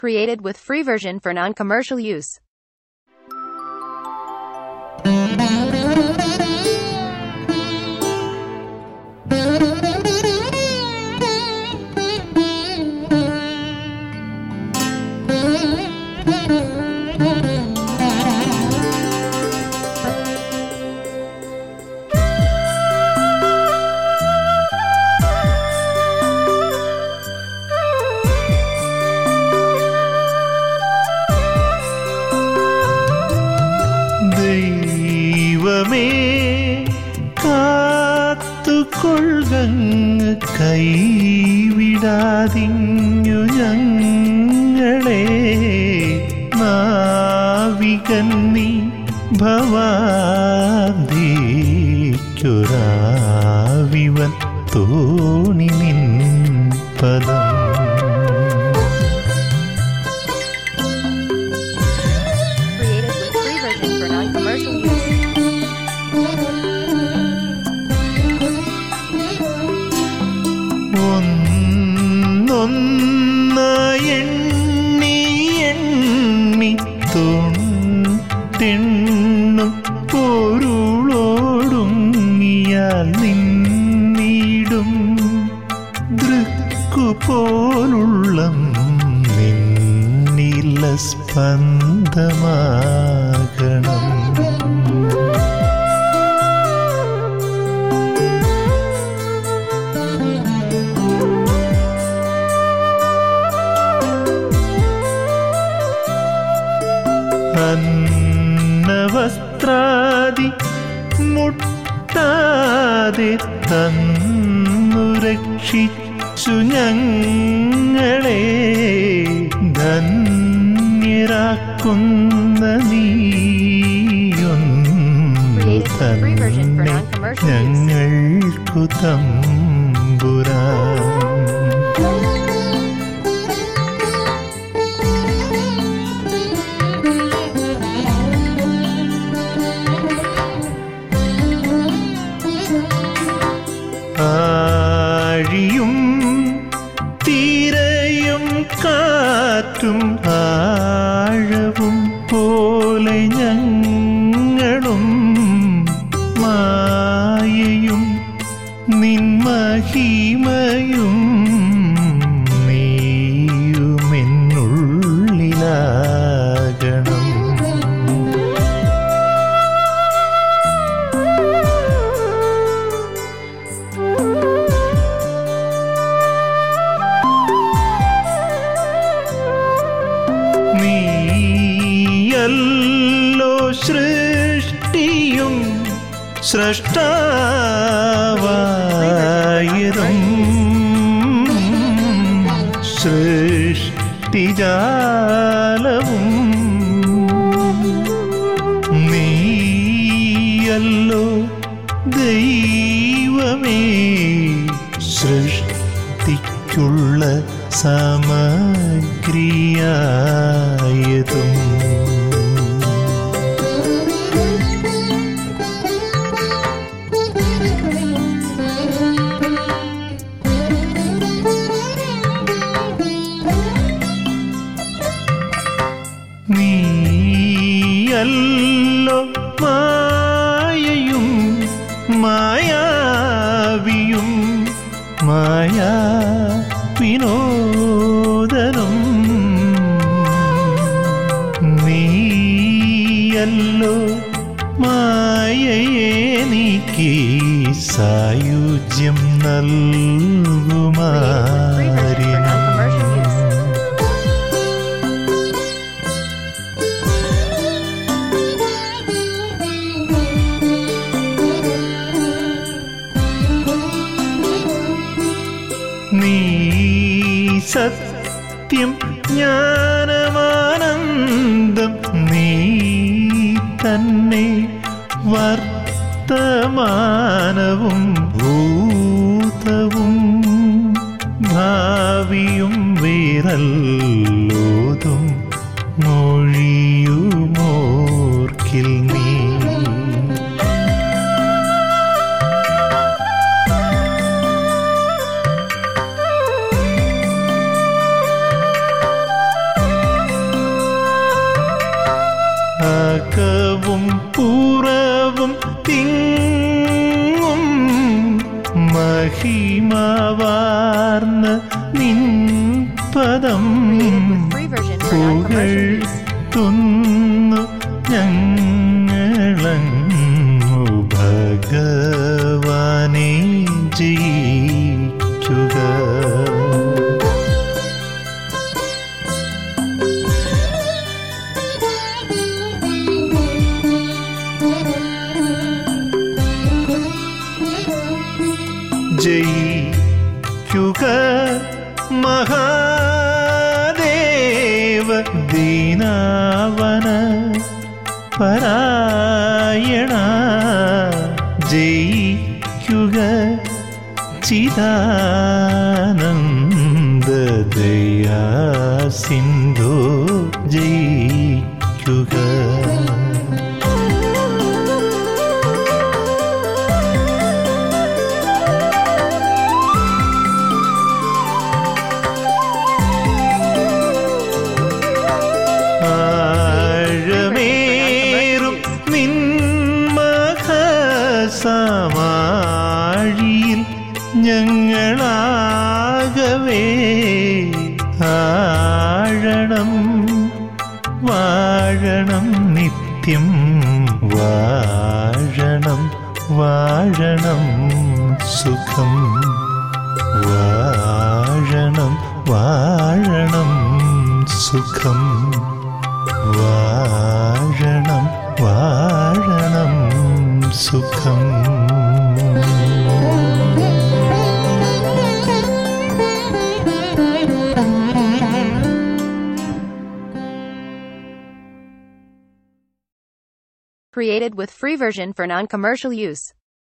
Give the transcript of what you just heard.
Created with free version for non-commercial use. ദൈവമേ കാത്തുകൊള്ളുങ്ങ് കൈവിടാതിഞ്ഞു ഞങ്ങളെ നാവികന്നി ഭവാന്തിക്കൊരാവിവൻ തോണി നിൻ പദം Created with free version for non-commercial use. ഒന്നൊന്ന എണ്ണി എണ്ണി തൊണ്ടെണ്ണു പൊരുളോടുങ്ങിയാൽ നിന്നിടും ദൃക്കു പോലുള്ള നിന്നില സ്പന്ദമാകണം അന്നവസ്ത്രാദി മുട്ടാതെ തന്നു രക്ഷിച്ചു ഞങ്ങളെ ധന്യരാക്കുന്ന നീയൊന്നു Created with free version for തന്നെ non-commercial use. ഞങ്ങൾക്കു തമ്പുരാ ആഴിയും തീരയും കാറ്റും ആഴവും പോലെ ഞങ്ങളും മായയും നിൻമഹിമയും നീയുമെന്നുള്ളിലാകണം നീയല്ലോ സൃഷ്ടിയും സൃഷ്ടാവായതും സൃഷ്ടിജാലവും നീയല്ലോ ദൈവമേ സൃഷ്ടിക്കുള്ള സമഗ്രിയായതും നീയല്ലോ മായയും മായാവിയും മായാ വിനോദനും നീയല്ലോ മായയെ നീക്കി സായുജ്യം Created with free version for non-commercial use. നൽകുമാരിനും നീ സത്യം ജ്ഞാനമാനന്ദം നീ തന്നെ വർത്തമാനവും ഭൂതവും ഭാവിയും വീരല്ലോതും മൊഴിയുമോർക്കിൽ നീ with free version for non-commercial use. പുകഴ്ത്തുന്നു ഞങ്ങളങ്ങു ഭഗവാനെ ജയിക്കുക ജയിക്കുക മഹാദേവ ദീനാവന പരായണ ജയിക്കുക ചിദാനന്ദദയാ സിന്ധു ജയിക്കുക ആഴമേറും നിന്മഖ സമാഴിയിൽ ഞങ്ങളാകവേ ആഴണം വാഴണം നിത്യം വാഴണം വാഴണം സുഖം വാഴണം വാഴണം സുഖം വാഴണം വാഴണം സുഖം Created with free version for non-commercial use.